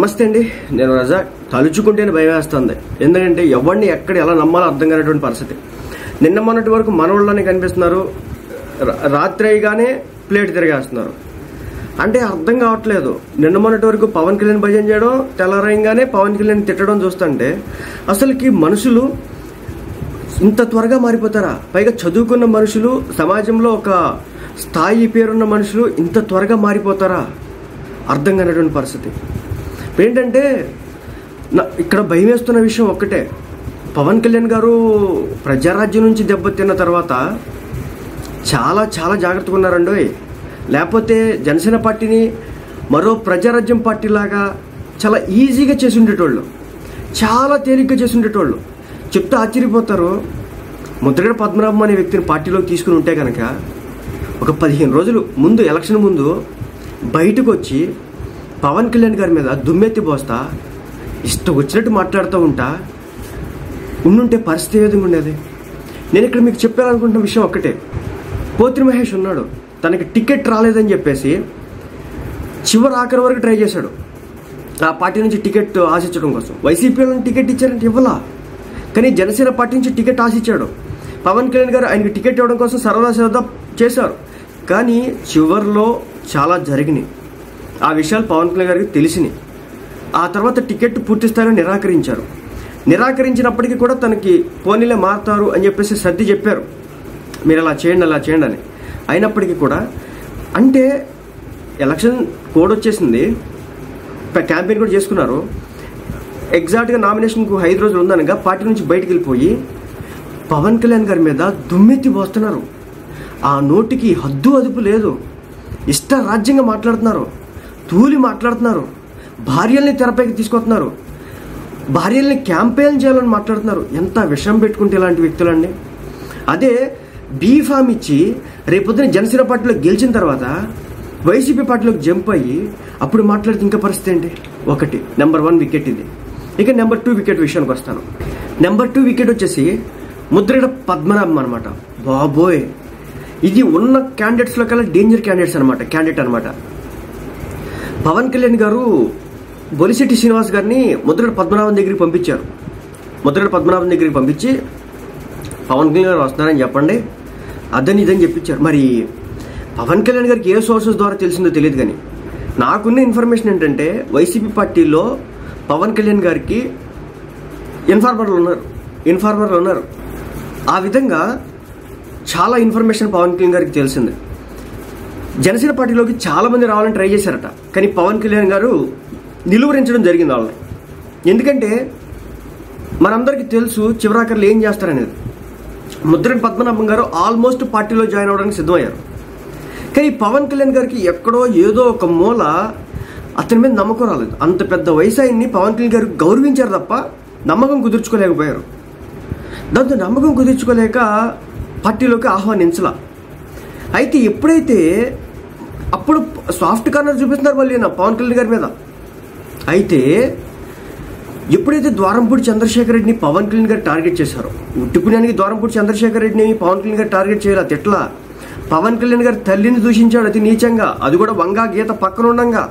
నమస్తే అండి నేను రజా తలుచుకుంటేనే భయం వేస్తుంది ఎందుకంటే ఎవరిని ఎక్కడ ఎలా నమ్మాలో అర్థం కానటువంటి పరిస్థితి నిన్న మొన్నటి వరకు మనోళ్ళని కనిపిస్తున్నారు రా- రాత్రి అయ్యగానే ప్లేట్ తిరిగేస్తున్నారు అంటే అర్థం కావట్లేదు నిన్న మొన్నటి వరకు పవన్ కళ్యాణ్ భజన చేయడం తెల్లారయంగానే పవన్ కళ్యాణ్ తిట్టడం చూస్తుంటే అసలుకి మనుషులు ఇంత త్వరగా మారిపోతారా పైగా చదువుకున్న మనుషులు సమాజంలో ఒక స్థాయి పేరున్న మనుషులు ఇంత త్వరగా మారిపోతారా అర్థం కానటువంటి పరిస్థితి ఏంటంటే నా ఇక్కడ భయం వేస్తున్న విషయం ఒక్కటే పవన్ కళ్యాణ్ గారు ప్రజారాజ్యం నుంచి దెబ్బతిన్న తర్వాత చాలా చాలా జాగ్రత్తగా ఉన్నారండి లేకపోతే జనసేన పార్టీని మరో ప్రజారాజ్యం పార్టీ లాగా చాలా ఈజీగా చేసి ఉండేటోళ్ళు చాలా తేలిగ్గా చేసి ఉండేటోళ్ళు చెప్తే ఆశ్చర్యపోతారు ముద్రగడ పద్మనాభం అనే వ్యక్తిని పార్టీలోకి తీసుకుని ఉంటే కనుక ఒక పదిహేను రోజులు ముందు ఎలక్షన్ ముందు బయటకు వచ్చి పవన్ కళ్యాణ్ గారి మీద దుమ్మెత్తి పోస్తా ఇష్టం వచ్చినట్టు మాట్లాడుతూ ఉంటా ఉండుంటే పరిస్థితి ఏ విధంగా ఉండేది నేను ఇక్కడ మీకు చెప్పాలనుకుంటున్న విషయం ఒక్కటే పోత్రి మహేష్ ఉన్నాడు తనకి టికెట్ రాలేదని చెప్పేసి చివరి ఆఖరి వరకు ట్రై చేశాడు ఆ పార్టీ నుంచి టికెట్ ఆశించడం కోసం వైసీపీ వాళ్ళని టికెట్ ఇచ్చారంటే ఇవ్వలా కానీ జనసేన పార్టీ నుంచి టికెట్ ఆశించాడు పవన్ కళ్యాణ్ గారు ఆయనకి టికెట్ ఇవ్వడం కోసం సరదా సరదా చేశారు కానీ చివరిలో చాలా జరిగినాయి ఆ విషయాలు పవన్ కళ్యాణ్ గారికి తెలిసినాయి ఆ తర్వాత టికెట్ పూర్తి స్థాయిలో నిరాకరించారు నిరాకరించినప్పటికీ కూడా తనకి పోనీలే మారుతారు అని చెప్పేసి సర్ది చెప్పారు మీరు అలా చేయండి అలా చేయండి అని అయినప్పటికీ కూడా అంటే ఎలక్షన్ కోడ్ వచ్చేసింది క్యాంపెయిన్ కూడా చేసుకున్నారు ఎగ్జాక్ట్గా నామినేషన్కు ఐదు రోజులు ఉందనగా పార్టీ నుంచి బయటికి వెళ్ళిపోయి పవన్ కళ్యాణ్ గారి మీద దుమ్మెత్తి పోస్తున్నారు ఆ నోటికి హద్దు అదుపు లేదు ఇష్ట రాజ్యంగా మాట్లాడుతున్నారు తూలి మాట్లాడుతున్నారు భార్యల్ని తెరపైకి తీసుకొస్తున్నారు భార్యల్ని క్యాంపెయిన్ చేయాలని మాట్లాడుతున్నారు ఎంత విషం పెట్టుకుంటే ఇలాంటి వ్యక్తులండి అదే బీఫామ్ ఇచ్చి రేపొద్దున జనసేన పార్టీలో గెలిచిన తర్వాత వైసీపీ పార్టీలోకి జంప్ అయ్యి అప్పుడు మాట్లాడితే ఇంకా పరిస్థితి ఏంటి ఒకటి నెంబర్ వన్ వికెట్ ఇది ఇక నెంబర్ టూ వికెట్ విషయానికి వస్తాను నెంబర్ టూ వికెట్ వచ్చేసి ముద్రగడ పద్మనాభం అనమాట బాబోయ్ ఇది ఉన్న క్యాండిడేట్స్లో కల్లా డేంజర్ క్యాండిడేట్స్ అనమాట క్యాండిడేట్ అనమాట పవన్ కళ్యాణ్ గారు బొలిశెట్టి శ్రీనివాస్ గారిని ముద్రగడ పద్మనాభం దగ్గరికి పంపించారు ముద్రగడ పద్మనాభం దగ్గరికి పంపించి పవన్ కళ్యాణ్ గారు వస్తున్నారని చెప్పండి అదని ఇదని చెప్పించారు మరి పవన్ కళ్యాణ్ గారికి ఏ సోర్సెస్ ద్వారా తెలిసిందో తెలియదు కానీ నాకున్న ఇన్ఫర్మేషన్ ఏంటంటే వైసీపీ పార్టీలో పవన్ కళ్యాణ్ గారికి ఇన్ఫార్మర్లు ఉన్నారు ఇన్ఫార్మర్లు ఉన్నారు ఆ విధంగా చాలా ఇన్ఫర్మేషన్ పవన్ కళ్యాణ్ గారికి తెలిసింది జనసేన పార్టీలోకి చాలా మంది రావాలని ట్రై చేశారట కానీ పవన్ కళ్యాణ్ గారు నిలువరించడం జరిగింది వాళ్ళని ఎందుకంటే మనందరికీ తెలుసు చివరాకర్లు ఏం చేస్తారనేది ముద్రగడ పద్మనాభం గారు ఆల్మోస్ట్ పార్టీలో జాయిన్ అవ్వడానికి సిద్ధమయ్యారు కానీ పవన్ కళ్యాణ్ గారికి ఎక్కడో ఏదో ఒక మూల అతని మీద నమ్మకం రాలేదు అంత పెద్ద వయసు ఆయన్ని పవన్ కళ్యాణ్ గారు గౌరవించారు తప్ప నమ్మకం కుదుర్చుకోలేకపోయారు దాంతో నమ్మకం కుదుర్చుకోలేక పార్టీలోకి ఆహ్వానించలా అయితే ఎప్పుడైతే అప్పుడు సాఫ్ట్ కార్నర్ చూపిస్తున్నారు మళ్ళీ నా పవన్ కళ్యాణ్ గారి మీద అయితే ఎప్పుడైతే ద్వారంపూడి చంద్రశేఖర్ రెడ్డిని పవన్ కళ్యాణ్ గారు టార్గెట్ చేశారో ఉట్టుకునేందుకు ద్వారంపూడి చంద్రశేఖర్ రెడ్డిని పవన్ కళ్యాణ్ గారు టార్గెట్ చేయాలి తిట్లా పవన్ కళ్యాణ్ గారు తల్లిని దూషించాడు అతి నీచంగా అది కూడా వంగా గీత పక్కన ఉండంగా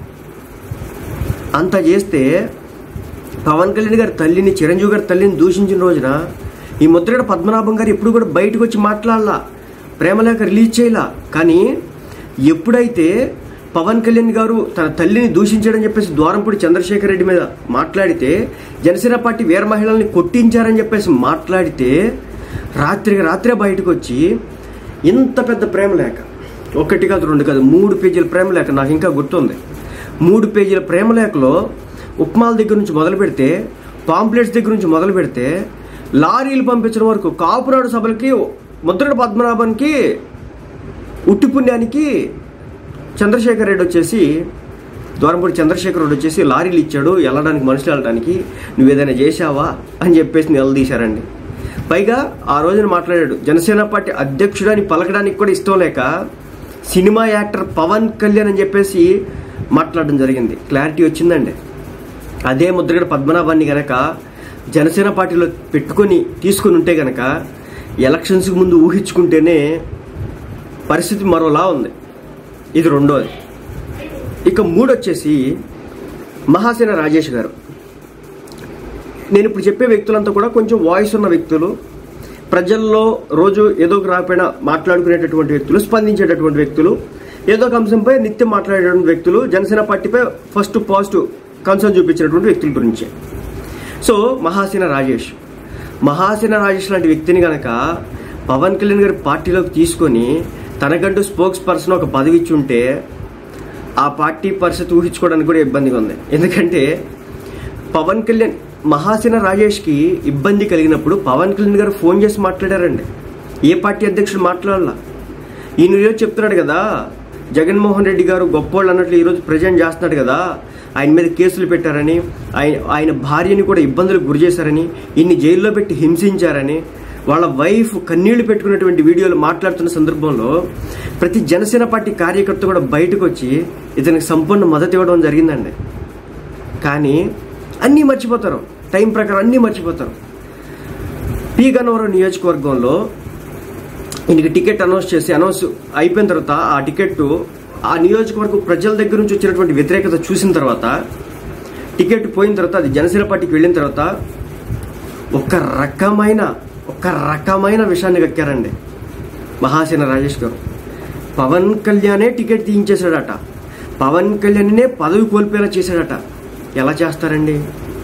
అంత చేస్తే పవన్ కళ్యాణ్ గారి తల్లిని చిరంజీవి గారి తల్లిని దూషించిన రోజున ఈ ముద్రగడ పద్మనాభం గారు ఎప్పుడు కూడా బయటకు వచ్చి మాట్లాడాల ప్రేమలేఖ రిలీజ్ చేయాల కానీ ఎప్పుడైతే పవన్ కళ్యాణ్ గారు తన తల్లిని దూషించాడని చెప్పేసి ద్వారంపూడి చంద్రశేఖర్ రెడ్డి మీద మాట్లాడితే జనసేన పార్టీ వీర మహిళల్ని కొట్టించారని చెప్పేసి మాట్లాడితే రాత్రికి రాత్రే బయటకు వచ్చి ఇంత పెద్ద ప్రేమ లేఖ ఒకటి కాదు రెండు కాదు మూడు పేజీల ప్రేమ లేఖ నాకు ఇంకా గుర్తుంది మూడు పేజీల ప్రేమ లేఖలో ఉప్మాల దగ్గర నుంచి మొదలు పెడితే పాంప్లెట్స్ దగ్గర నుంచి మొదలు పెడితే లారీలు పంపించడం వరకు కాపునాడు సభలకి ముద్రగడ పద్మనాభానికి ఉట్టి పుణ్యానికి చంద్రశేఖర్ రెడ్డి వచ్చేసి ద్వారంపూడి చంద్రశేఖర్ రెడ్డి వచ్చేసి లారీలు ఇచ్చాడు వెళ్ళడానికి మనుషులు వెళ్ళడానికి నువ్వు ఏదైనా చేశావా అని చెప్పేసి నిలదీశారండి పైగా ఆ రోజున మాట్లాడాడు జనసేన పార్టీ అధ్యక్షుడని పలకడానికి కూడా ఇష్టం లేక సినిమా యాక్టర్ పవన్ కళ్యాణ్ అని చెప్పేసి మాట్లాడడం జరిగింది క్లారిటీ వచ్చిందండి అదే ముద్రగడ పద్మనాభాన్ని గనక జనసేన పార్టీలో పెట్టుకొని తీసుకొని ఉంటే గనక ఎలక్షన్స్కి ముందు ఊహించుకుంటేనే పరిస్థితి మరోలా ఉంది ఇది రెండోది ఇక మూడొచ్చేసి మహాసేన రాజేష్ గారు నేను ఇప్పుడు చెప్పే వ్యక్తులంతా కూడా కొంచెం వాయిస్ ఉన్న వ్యక్తులు ప్రజల్లో రోజు ఏదో ఒక రాకపోయినా మాట్లాడుకునేటటువంటి వ్యక్తులు స్పందించేటటువంటి వ్యక్తులు ఏదో ఒక అంశంపై నిత్యం మాట్లాడేటువంటి వ్యక్తులు జనసేన పార్టీపై ఫస్ట్ పాజిటివ్ కన్సర్న్ చూపించినటువంటి వ్యక్తుల గురించి సో మహాసేన రాజేష్ మహాసేన రాజేష్ లాంటి వ్యక్తిని గనక పవన్ కళ్యాణ్ గారి పార్టీలోకి తీసుకొని తనకంటూ స్పోక్స్ పర్సన్ ఒక పదవి ఇచ్చి ఉంటే ఆ పార్టీ పరిస్థితి ఊహించుకోవడానికి కూడా ఇబ్బందిగా ఉంది ఎందుకంటే పవన్ కళ్యాణ్ మహాసేన రాజేష్కి ఇబ్బంది కలిగినప్పుడు పవన్ కళ్యాణ్ గారు ఫోన్ చేసి మాట్లాడారండి ఏ పార్టీ అధ్యక్షుడు మాట్లాడాల ఈయన ఈరోజు చెప్తున్నాడు కదా జగన్మోహన్ రెడ్డి గారు గొప్పోళ్ళు అన్నట్లు ఈరోజు ప్రజెంట్ చేస్తున్నాడు కదా ఆయన మీద కేసులు పెట్టారని ఆయన ఆయన భార్యని కూడా ఇబ్బందులకు గురి చేశారని ఇన్ని జైల్లో పెట్టి హింసించారని వాళ్ళ వైఫ్ కన్నీళ్లు పెట్టుకున్నటువంటి వీడియోలు మాట్లాడుతున్న సందర్భంలో ప్రతి జనసేన పార్టీ కార్యకర్త కూడా బయటకు వచ్చి ఇతనికి సంపూర్ణ మద్దతు ఇవ్వడం జరిగిందండి కానీ అన్నీ మర్చిపోతారు టైం ప్రకారం అన్నీ మర్చిపోతారు పి గన్నవరం నియోజకవర్గంలో ఈయనకి టికెట్ అనౌన్స్ చేసి అనౌన్స్ అయిపోయిన తర్వాత ఆ టికెట్ ఆ నియోజకవర్గం ప్రజల దగ్గర నుంచి వచ్చినటువంటి వ్యతిరేకత చూసిన తర్వాత టికెట్ పోయిన తర్వాత అది జనసేన పార్టీకి వెళ్ళిన తర్వాత ఒక రకమైన ఒక రకమైన విషయాన్ని కక్కారండి మహాసేన రాజేష్ గారు పవన్ కళ్యాణే టికెట్ తీయించేశాడట పవన్ కళ్యాణ్నే పదవి కోల్పోయేలా చేశాడట ఎలా చేస్తారండి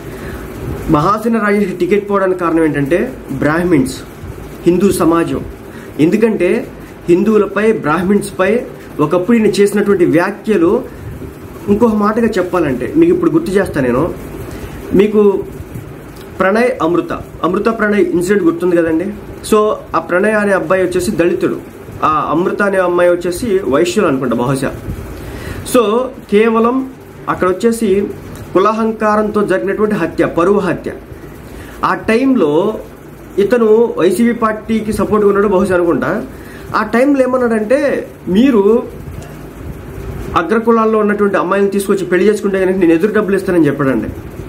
మహాసేన రాజేష్కి టికెట్ పోవడానికి కారణం ఏంటంటే బ్రాహ్మిన్స్ హిందూ సమాజం ఎందుకంటే హిందువులపై బ్రాహ్మిన్స్పై ఒకప్పుడు ఈయన చేసినటువంటి వ్యాఖ్యలు ఇంకొక మాటగా చెప్పాలంటే మీకు ఇప్పుడు గుర్తు చేస్తా నేను మీకు ప్రణయ్ అమృత అమృత ప్రణయ్ ఇన్సిడెంట్ గుర్తుంది కదండి సో ఆ ప్రణయ్ అనే అబ్బాయి వచ్చేసి దళితుడు ఆ అమృత అనే అమ్మాయి వచ్చేసి వైశ్యులు అనుకుంటా బహుశా సో కేవలం అక్కడ వచ్చేసి కులహంకారంతో జరిగినటువంటి హత్య పరువు హత్య ఆ టైంలో ఇతను వైసీపీ పార్టీకి సపోర్ట్గా ఉన్నాడు బహుశా అనుకుంటా ఆ టైంలో ఏమన్నాడంటే మీరు అగ్రకులాల్లో ఉన్నటువంటి అమ్మాయిని తీసుకొచ్చి పెళ్లి చేసుకుంటే కనుక నేను ఎదురు డబ్బులు ఇస్తానని చెప్పాడండి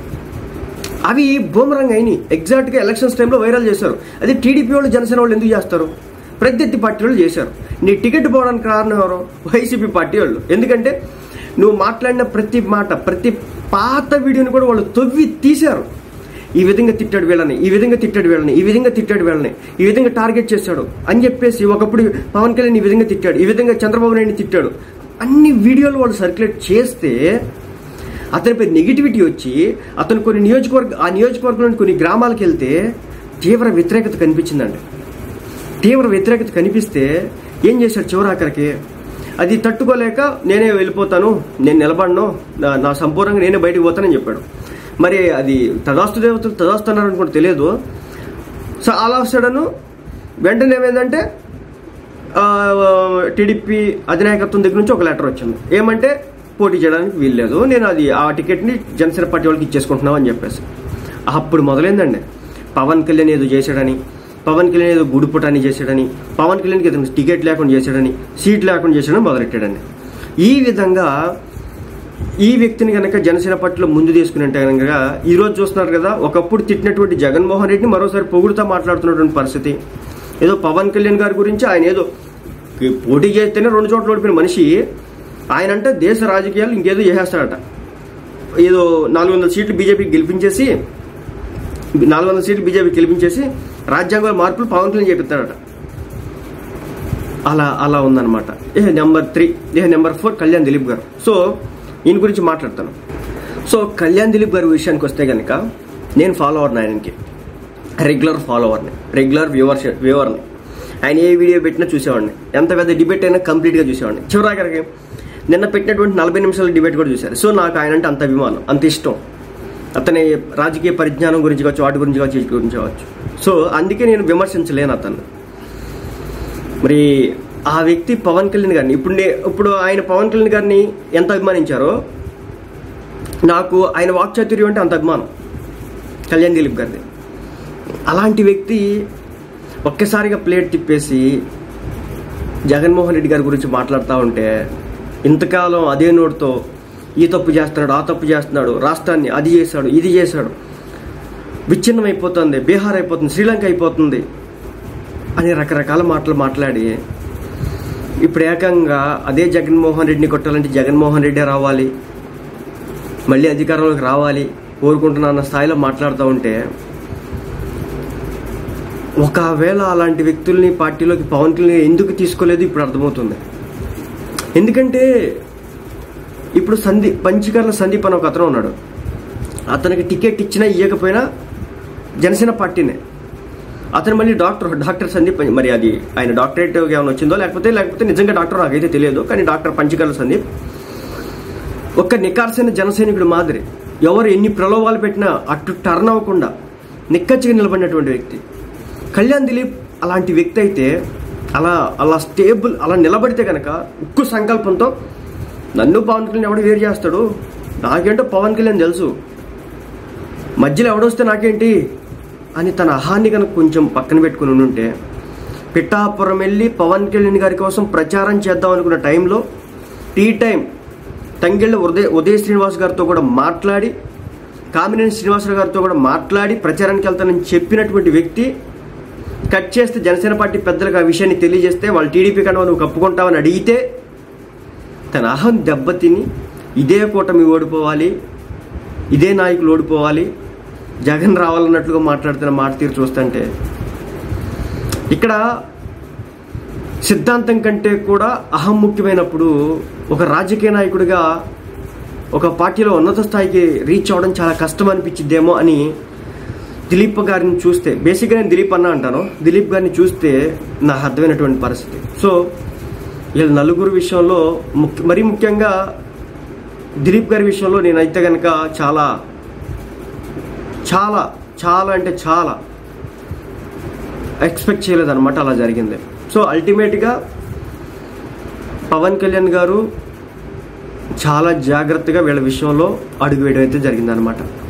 అవి బూమరంగ్ అయినాయి ఎగ్జాక్ట్గా ఎలక్షన్స్ టైంలో వైరల్ చేశారు అది టీడీపీ వాళ్ళు జనసేన వాళ్ళు ఎందుకు చేస్తారు ప్రత్యర్థి పార్టీ వాళ్ళు చేశారు నీ టికెట్ పోవడానికి కారణం ఎవరు వైసీపీ పార్టీ వాళ్ళు ఎందుకంటే నువ్వు మాట్లాడిన ప్రతి మాట ప్రతి పాత వీడియోని కూడా వాళ్ళు తొవ్వి తీశారు ఈ విధంగా తిట్టాడు వీళ్ళని ఈ విధంగా తిట్టాడు వీళ్ళని ఈ విధంగా తిట్టాడు వీళ్ళని ఈ విధంగా టార్గెట్ చేశాడు అని చెప్పేసి ఒకప్పుడు పవన్ కళ్యాణ్ ఈ విధంగా తిట్టాడు ఈ విధంగా చంద్రబాబు నాయుడిని తిట్టాడు అన్ని వీడియోలు వాళ్ళు సర్క్యులేట్ చేస్తే అతనిపై నెగిటివిటీ వచ్చి అతను కొన్ని నియోజకవర్గ ఆ నియోజకవర్గంలోని కొన్ని గ్రామాలకు వెళ్తే తీవ్ర వ్యతిరేకత కనిపించిందండి తీవ్ర వ్యతిరేకత కనిపిస్తే ఏం చేశాడు చివరాఖరికి అది తట్టుకోలేక నేనే వెళ్ళిపోతాను నేను నిలబడను నా- నా సంపూర్ణంగా నేనే బయటికి పోతానని చెప్పాడు మరి అది తదాస్తు దేవతలు తదాస్తున్నారు అనుకుంటే తెలియదు సో ఆల్ ఆఫ్ సడన్ వెంటనే ఏమైందంటే టీడీపీ అధినాయకత్వం దగ్గర నుంచి ఒక లెటర్ వచ్చింది ఏమంటే పోటీ చేయడానికి వీల్లేదు నేను అది ఆ టికెట్ని జనసేన పార్టీ వాళ్ళకి ఇచ్చేసుకుంటున్నాం అని చెప్పేసి అప్పుడు మొదలైందండి పవన్ కళ్యాణ్ ఏదో చేశాడని పవన్ కళ్యాణ్ ఏదో గుడిపుటాన్ని చేశాడని పవన్ కళ్యాణ్కి ఏదో టికెట్ లేకుండా చేశాడని సీట్ లేకుండా చేశాడని మొదలెట్టాడండి ఈ విధంగా ఈ వ్యక్తిని కనుక జనసేన పార్టీలో ముందు తీసుకున్నట్టే కనుక ఈ రోజు చూస్తున్నారు కదా ఒకప్పుడు తిట్టినటువంటి జగన్మోహన్ రెడ్డిని మరోసారి పొగుడుతా మాట్లాడుతున్నటువంటి పరిస్థితి ఏదో పవన్ కళ్యాణ్ గారి గురించి ఆయన ఏదో పోటీ చేస్తేనే రెండు చోట్ల ఓడిపోయిన మనిషి ఆయన అంటే దేశ రాజకీయాలు ఇంకేదో చేసేస్తాడట ఏదో నాలుగు వందల సీట్లు బీజేపీకి గెలిపించేసి నాలుగు వందల సీట్లు బీజేపీ గెలిపించేసి రాజ్యాంగ మార్పులు పవన్ కళ్యాణ్ చేపిస్తాడట అలా అలా ఉందన్నమాట ఇహ నెంబర్ త్రీ ఇహ నెంబర్ ఫోర్ కళ్యాణ్ దిలీప్ గారు సో ఈయన గురించి మాట్లాడతాను సో కళ్యాణ్ దిలీప్ గారి విషయానికి వస్తే కనుక నేను ఫాలోవర్ని ఆయనకి రెగ్యులర్ ఫాలోవర్ని రెగ్యులర్ వ్యూవర్ వ్యూవర్ని ఆయన ఏ వీడియో పెట్టినా చూసేవాడిని ఎంత పెద్ద డిబేట్ అయినా కంప్లీట్గా చూసేవాడిని చివరాఖరికి నిన్న పెట్టినటువంటి నలభై నిమిషాల డిబేట్ కూడా చూశారు సో నాకు ఆయన అంటే అంత అభిమానం అంత ఇష్టం అతని రాజకీయ పరిజ్ఞానం గురించి కావచ్చు వాటి గురించి కావచ్చు వీటి గురించి కావచ్చు సో అందుకే నేను విమర్శించలేను అతన్ని మరి ఆ వ్యక్తి పవన్ కళ్యాణ్ గారిని ఇప్పుడు నే ఇప్పుడు ఆయన పవన్ కళ్యాణ్ గారిని ఎంత అభిమానించారో నాకు ఆయన వాక్చాతుర్యం అంటే అంత అభిమానం కళ్యాణ్ దిలీప్ గారిది అలాంటి వ్యక్తి ఒక్కసారిగా ప్లేట్ తిప్పేసి జగన్మోహన్ రెడ్డి గారి గురించి మాట్లాడుతూ ఉంటే ఇంతకాలం అదే నోటితో ఈ తప్పు చేస్తున్నాడు ఆ తప్పు చేస్తున్నాడు రాష్ట్రాన్ని అది చేశాడు ఇది చేశాడు విచ్ఛిన్నం అయిపోతుంది బీహార్ అయిపోతుంది శ్రీలంక అయిపోతుంది అని రకరకాల మాటలు మాట్లాడి ఇప్పుడు ఏకంగా అదే జగన్మోహన్ రెడ్డిని కొట్టాలంటే జగన్మోహన్ రెడ్డే రావాలి మళ్ళీ అధికారంలోకి రావాలి కోరుకుంటున్నా అన్న స్థాయిలో మాట్లాడుతూ ఉంటే ఒకవేళ అలాంటి వ్యక్తుల్ని పార్టీలోకి పవన్ కళ్యాణ్ ఎందుకు తీసుకోలేదు ఇప్పుడు అర్థమవుతుంది ఎందుకంటే ఇప్పుడు సందీ పంచకర్ల సందీప్ అని ఒక అతను ఉన్నాడు అతనికి టికెట్ ఇచ్చినా ఇవ్వకపోయినా జనసేన పార్టీనే అతను మళ్ళీ డాక్టర్ డాక్టర్ సందీప్ మరి అది ఆయన డాక్టరేట్ ఏమైనా వచ్చిందో లేకపోతే లేకపోతే నిజంగా డాక్టర్ నాకైతే తెలియదు కానీ డాక్టర్ పంచకర్ల సందీప్ ఒక్క నికార్సైన జనసైనికుడు మాదిరి ఎవరు ఎన్ని ప్రలోభాలు పెట్టినా అటు టర్న్ అవ్వకుండా నిక్కచ్చిగా నిలబడినటువంటి వ్యక్తి కళ్యాణ్ దిలీప్ అలాంటి వ్యక్తి అయితే అలా అలా స్టేబుల్ అలా నిలబడితే కనుక ఉక్కు సంకల్పంతో నన్ను పవన్ కళ్యాణ్ ఎవడు వేరు చేస్తాడు నాకేంటో పవన్ కళ్యాణ్ తెలుసు మధ్యలో ఎవడొస్తే నాకేంటి అని తన అహాన్ని కనుక కొంచెం పక్కన పెట్టుకుని ఉంటే పిఠాపురం వెళ్ళి పవన్ కళ్యాణ్ గారి కోసం ప్రచారం చేద్దాం అనుకున్న టైంలో టీ టైం తంగెళ్ళ ఉదయ ఉదయ శ్రీనివాస్ గారితో కూడా మాట్లాడి కామినేని శ్రీనివాసరావు గారితో కూడా మాట్లాడి ప్రచారానికి వెళ్తానని చెప్పినటువంటి వ్యక్తి కట్ చేస్తే జనసేన పార్టీ పెద్దలకు ఆ విషయాన్ని తెలియజేస్తే వాళ్ళు టీడీపీ కన్నా నువ్వు కప్పుకుంటావని అడిగితే తన అహం దెబ్బతిని ఇదే కూటమి ఓడిపోవాలి ఇదే నాయకులు ఓడిపోవాలి జగన్ రావాలన్నట్లుగా మాట్లాడుతున్న మాట తీరు చూస్తుంటే ఇక్కడ సిద్ధాంతం కంటే కూడా అహం ముఖ్యమైనప్పుడు ఒక రాజకీయ నాయకుడిగా ఒక పార్టీలో ఉన్నత స్థాయికి రీచ్ అవ్వడం చాలా కష్టం అనిపించిద్దేమో అని దిలీప్ గారిని చూస్తే బేసిక్గా నేను దిలీప్ అన్న అంటాను దిలీప్ గారిని చూస్తే నాకు అర్థమైనటువంటి పరిస్థితి సో వీళ్ళ నలుగురు విషయంలో ముఖ్య మరీ ముఖ్యంగా దిలీప్ గారి విషయంలో నేనైతే కనుక చాలా చాలా చాలా అంటే చాలా ఎక్స్పెక్ట్ చేయలేదన్నమాట అలా జరిగింది సో అల్టిమేట్గా పవన్ కళ్యాణ్ గారు చాలా జాగ్రత్తగా వీళ్ళ విషయంలో అడుగు వేయడం అయితే జరిగిందనమాట